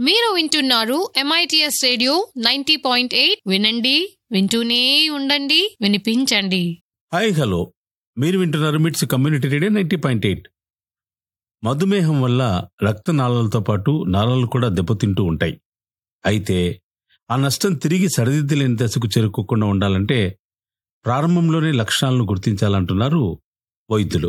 మీరు వింటున్నారు MITS radio ninety point eight వినండి వింటూనే ఉండండి వినిపించండి హాయ్ హలో మీరు వింటున్నారు MITS community radio ninety point eight మధుమేహం వల్ల రక్తనాళాలతో పాటు నాళాలు కూడా దెబ్బతింటూ ఉంటాయి అయితే ఆ నష్టం తిరిగి సరిదిద్దలేని దశకు చేరుకోకుండా ఉండాలంటే ప్రారంభంలోనే లక్షణాలను గుర్తించాలంటున్నారు వైద్యులు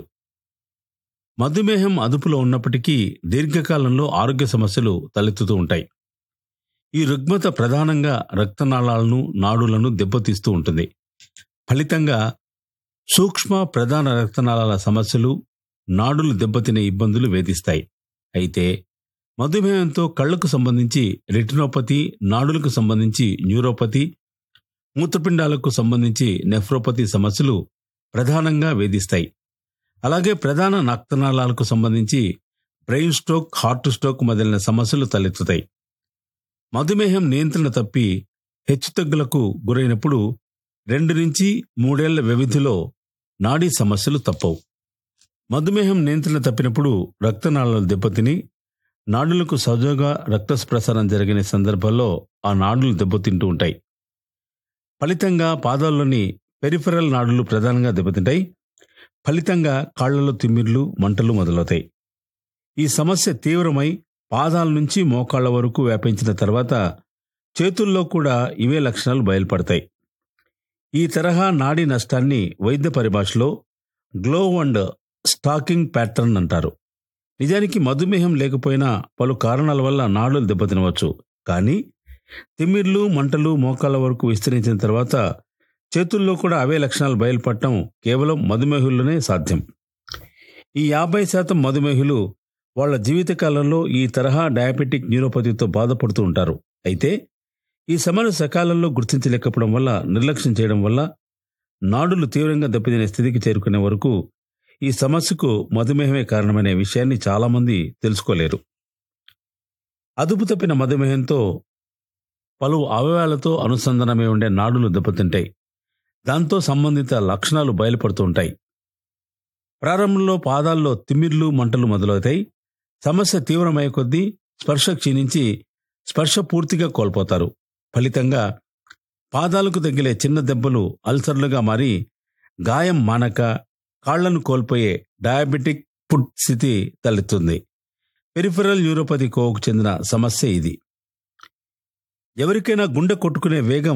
మధుమేహం అదుపులో ఉన్నప్పటికీ దీర్ఘకాలంలో ఆరోగ్య సమస్యలు తలెత్తుతూ ఉంటాయి ఈ రుగ్మత ప్రధానంగా రక్తనాళాలను నాడులను దెబ్బతీస్తూ ఉంటుంది ఫలితంగా సూక్ష్మ ప్రధాన రక్తనాళాల సమస్యలు నాడులు దెబ్బతినే ఇబ్బందులు వేధిస్తాయి అయితే మధుమేహంతో కళ్లకు సంబంధించి రెటినోపతి నాడులకు సంబంధించి న్యూరోపతి మూత్రపిండాలకు సంబంధించి నెఫ్రోపతి సమస్యలు ప్రధానంగా వేధిస్తాయి అలాగే ప్రధాన రక్తనాళాలకు సంబంధించి బ్రెయిన్ స్ట్రోక్ హార్ట్ స్ట్రోక్ మొదలైన సమస్యలు తలెత్తుతాయి మధుమేహం నియంత్రణ తప్పి హెచ్చుతగ్గులకు గురైనప్పుడు రెండు నుంచి మూడేళ్ల వ్యవధిలో నాడీ సమస్యలు తప్పవు మధుమేహం నియంత్రణ తప్పినప్పుడు రక్తనాళాలు దెబ్బతిని నాడులకు సహజంగా రక్త ప్రసారం జరిగిన సందర్భాల్లో ఆ నాడులు దెబ్బతింటూ ఉంటాయి ఫలితంగా పాదాల్లోని పెరిఫెరల్ నాడులు ప్రధానంగా దెబ్బతింటాయి ఫలితంగా కాళ్లలో తిమ్మిర్లు మంటలు మొదలవుతాయి ఈ సమస్య తీవ్రమై పాదాల నుంచి మోకాళ్ల వరకు వ్యాపించిన తర్వాత చేతుల్లో కూడా ఇవే లక్షణాలు బయలుపడతాయి ఈ తరహా నాడీ నష్టాన్ని వైద్య పరిభాషలో గ్లో అండ్ స్టాకింగ్ ప్యాటర్న్ అంటారు నిజానికి మధుమేహం లేకపోయినా పలు కారణాల వల్ల నాడులు దెబ్బతినవచ్చు కానీ తిమ్మిర్లు మంటలు మోకాళ్ళ వరకు విస్తరించిన తర్వాత చేతుల్లో కూడా అవే లక్షణాలు బయలుపడటం కేవలం మధుమేహుల్లోనే సాధ్యం ఈ యాభై శాతం మధుమేహులు వాళ్ళ జీవితకాలంలో ఈ తరహా డయాబెటిక్ న్యూరోపతితో బాధపడుతూ ఉంటారు అయితే ఈ సమస్య సకాలంలో గుర్తించలేకపోవడం వల్ల నిర్లక్ష్యం చేయడం వల్ల నాడులు తీవ్రంగా దెబ్బతినే స్థితికి చేరుకునే వరకు ఈ సమస్యకు మధుమేహమే కారణమనే విషయాన్ని చాలామంది తెలుసుకోలేరు అదుపు తప్పిన మధుమేహంతో పలు అవయవాలతో అనుసంధానమై ఉండే నాడులు దెబ్బతింటాయి దాంతో సంబంధిత లక్షణాలు బయలుపడుతూ ఉంటాయి ప్రారంభంలో పాదాల్లో తిమ్మిర్లు మంటలు మొదలవుతాయి సమస్య తీవ్రమయ్యే కొద్దీ స్పర్శ క్షీణించి స్పర్శ పూర్తిగా కోల్పోతారు ఫలితంగా పాదాలకు తగిలే చిన్న దెబ్బలు అల్సర్లుగా మారి గాయం మానక కాళ్లను కోల్పోయే డయాబెటిక్ ఫుట్ స్థితి తలెత్తుంది పెరిఫెరల్ న్యూరోపతి కోవకు చెందిన సమస్య ఇది ఎవరికైనా గుండె కొట్టుకునే వేగం